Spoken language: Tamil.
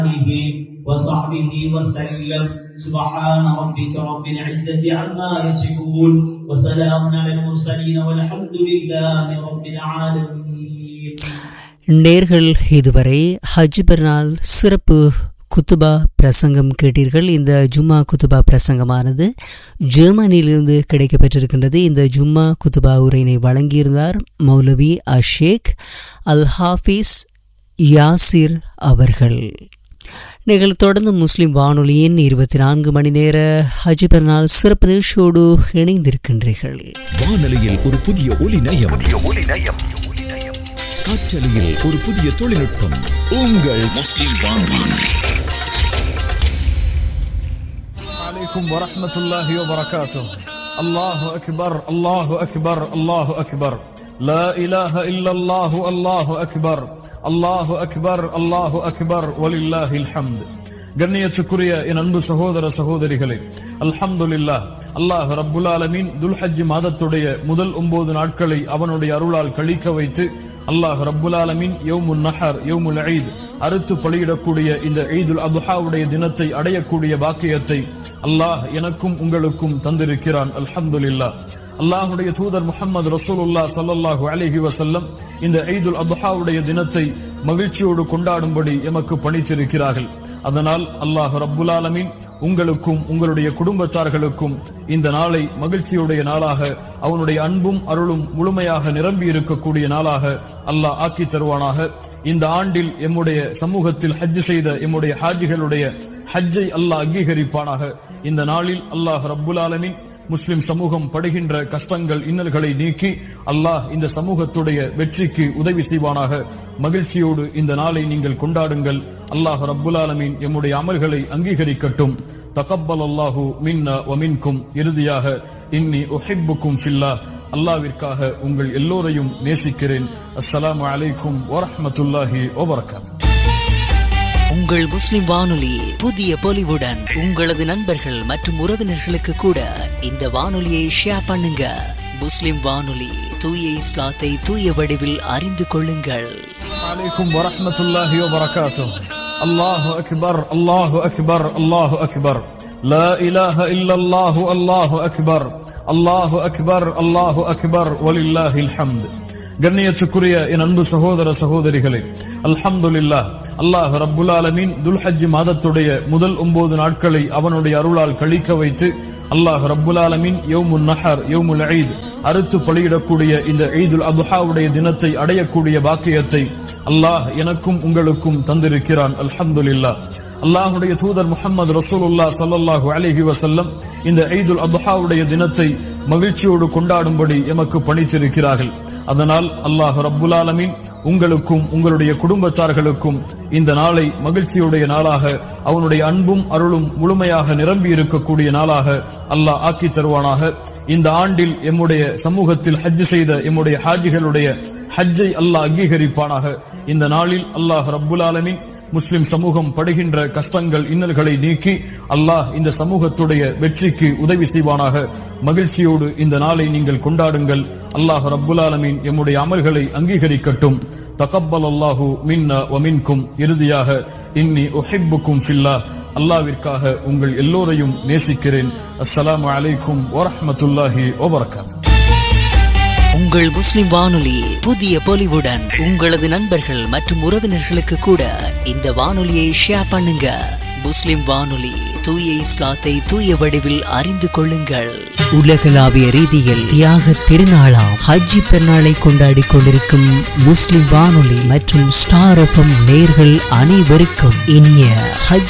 آله وصحبه وسلم سبحان ربك رب العزة عما يصفون وسلام على المرسلين والحمد لله رب العالمين நேர்கள் இதுவரை ஹஜ் பெருநாள் சிறப்பு குத்துபா பிரசங்கம் கேட்டீர்கள் இந்த ஜும்மா குத்துபா பிரசங்கமானது ஜெர்மனியிலிருந்து கிடைக்கப்பெற்றிருக்கின்றது இந்த ஜும்மா குத்துபா உரையினை வழங்கியிருந்தார் மௌலவி அஷேக் அல் ஹாஃபிஸ் யாசிர் அவர்கள் நீங்கள் தொடர்ந்து முஸ்லிம் வானொலியின் இருபத்தி நான்கு மணி நேர ஹஜ் பெருநாள் சிறப்பு நிகழ்ச்சியோடு இணைந்திருக்கின்றீர்கள் வானொலியில் ஒரு புதிய ஒலி நயம் காற்றலையில் ஒரு புதிய தொழில்நுட்பம் உங்கள் முஸ்லிம் வானொலி عليكم ورحمة الله وبركاته الله أكبر الله أكبر الله أكبر لا إله إلا الله الله أكبر الله أكبر الله أكبر ولله الحمد கண்ணியத்துக்குரிய என் அன்பு சகோதர சகோதரிகளே அல்ஹம்துலில்லா அல்லாஹ் ரப்புல் ஆலமீன் துல்ஹஜ் மாதத்துடைய முதல் ஒன்பது நாட்களை அவனுடைய அருளால் கழிக்க வைத்து அல்லாஹ் ரப்புல் ஆலமீன் யௌமுல் நஹர் யௌமுல் ஈத் அறுத்து பலியிடக்கூடிய இந்த ஈதுல் அபுஹாவுடைய தினத்தை அடையக்கூடிய பாக்கியத்தை அல்லாஹ் எனக்கும் உங்களுக்கும் தந்திருக்கிறான் அல்ஹம்துலில்லா அல்லாஹுடைய தூதர் முகமது ரசூலுல்லா சல்லல்லாஹு அலைஹி வஸல்லம் இந்த ஈதுல் அபுஹாவுடைய தினத்தை மகிழ்ச்சியோடு கொண்டாடும்படி எமக்கு பணித்திருக்கிறார்கள் அதனால் அல்லாஹ் ரப்புல் ஆலமீன் உங்களுக்கும் உங்களுடைய குடும்பத்தார்களுக்கும் இந்த நாளை மகிழ்ச்சியுடைய நாளாக அவனுடைய அன்பும் அருளும் முழுமையாக நிரம்பி இருக்கக்கூடிய நாளாக அல்லாஹ் ஆக்கி தருவானாக இந்த ஆண்டில் எம்முடைய சமூகத்தில் ஹஜ் செய்த எம்முடைய ஹாஜிகளுடைய ஹஜ்ஜை அல்லாஹ் அங்கீகரிப்பானாக இந்த நாளில் அல்லாஹ் ரப்புல் ஆலமீன் முஸ்லிம் சமூகம் படுகின்ற கஷ்டங்கள் இன்னல்களை நீக்கி அல்லாஹ் இந்த சமூகத்துடைய வெற்றிக்கு உதவி செய்வானாக மகிழ்ச்சியோடு இந்த நாளை நீங்கள் கொண்டாடுங்கள் அல்லாஹ் ரப்புல் ஆலமீன் எம்முடைய அமல்களை அங்கீகரிக்கட்டும் தகப்பல் அல்லாஹு மின்னா வமின்கும் இறுதியாக இன்னி உஹிப்புக்கும் ஃபில்லா அல்லாவிற்காக உங்கள் எல்லோரையும் நேசிக்கிறேன் அஸ்ஸலாமு அலைக்கும் வரஹ்மத்துல்லாஹி வபரகாத்துஹு உங்கள் முஸ்லிம் வானொலி புதிய பொலிவுடன் உங்களது நண்பர்கள் மற்றும் உறவினர்களுக்கு கூட இந்த வானொலியை ஷேர் பண்ணுங்க முஸ்லிம் வானொலி தூய இஸ்லாத்தை தூய வடிவில் அறிந்து கொள்ளுங்கள் عليكم ورحمة الله وبركاته الله أكبر الله أكبر الله أكبر لا إله إلا الله الله أكبر الله أكبر الله أكبر ولله الحمد கண்ணியத்துக்குரிய என் அன்பு சகோதர சகோதரிகளே அல்ஹம்துலில்லா அல்லாஹ் ரப்புல் ஆலமீன் துல்ஹஜ் மாதத்துடைய முதல் ஒன்பது நாட்களை அவனுடைய அருளால் கழிக்க வைத்து அல்லாஹ் ரப்புல் ஆலமீன் யௌமுல் நஹர் யௌமுல் ஈத் அறுத்து பலியிடக்கூடிய இந்த ஈதுல் அபுஹாவுடைய தினத்தை அடையக்கூடிய பாக்கியத்தை அல்லாஹ் எனக்கும் உங்களுக்கும் தந்திருக்கிறான் அல்ஹம்துலில்லா அல்லாஹுடைய தூதர் முகமது ரசூலுல்லா சல்லல்லாஹு அலைஹி வஸல்லம் இந்த ஈதுல் அபுஹாவுடைய தினத்தை மகிழ்ச்சியோடு கொண்டாடும்படி எமக்கு பணித்திருக்கிறார்கள் அதனால் அல்லாஹ் ரப்புல் ஆலமீன் உங்களுக்கும் உங்களுடைய குடும்பத்தார்களுக்கும் இந்த நாளை மகிழ்ச்சியுடைய நாளாக அவனுடைய அன்பும் அருளும் முழுமையாக நிரம்பி இருக்கக்கூடிய நாளாக அல்லாஹ் ஆக்கி தருவானாக இந்த ஆண்டில் எம்முடைய சமூகத்தில் ஹஜ் செய்த எம்முடைய ஹாஜிகளுடைய ஹஜ்ஜை அல்லாஹ் அங்கீகரிப்பானாக இந்த நாளில் அல்லாஹ் ரப்புல் ஆலமீன் முஸ்லிம் சமூகம் படுகின்ற கஷ்டங்கள் இன்னல்களை நீக்கி அல்லாஹ் இந்த சமூகத்துடைய வெற்றிக்கு உதவி செய்வானாக மகிழ்ச்சியோடு இந்த நாளை நீங்கள் கொண்டாடுங்கள் அல்லாஹ் ரப்புல் ஆலமீன் எம்முடைய அமல்களை அங்கீகரிக்கட்டும் தகப்பல் அல்லாஹு மின்னா வமின்கும் இறுதியாக இன்னி உஹிப்புக்கும் ஃபில்லா அல்லாவிற்காக உங்கள் எல்லோரையும் நேசிக்கிறேன் அஸ்ஸலாமு அலைக்கும் வரஹ்மத்துல்லாஹி வபரகாத்துஹு உங்கள் முஸ்லிம் வானொலி புதிய பொலிவுடன் உங்களது நண்பர்கள் மற்றும் உறவினர்களுக்கு கூட இந்த வானொலியை ஷேர் பண்ணுங்க முஸ்லிம் வானொலி தூய இஸ்லாத்தை தூய வடிவில் அறிந்து கொள்ளுங்கள் உலகளாவிய ரீதியில் தியாக திருநாளாம் ஹஜ்ஜி பெருநாளை கொண்டாடி கொண்டிருக்கும் முஸ்லிம் வானொலி மற்றும் ஸ்டார் எஃப்எம் நேர்கள் அனைவருக்கும் இனிய ஹஜ்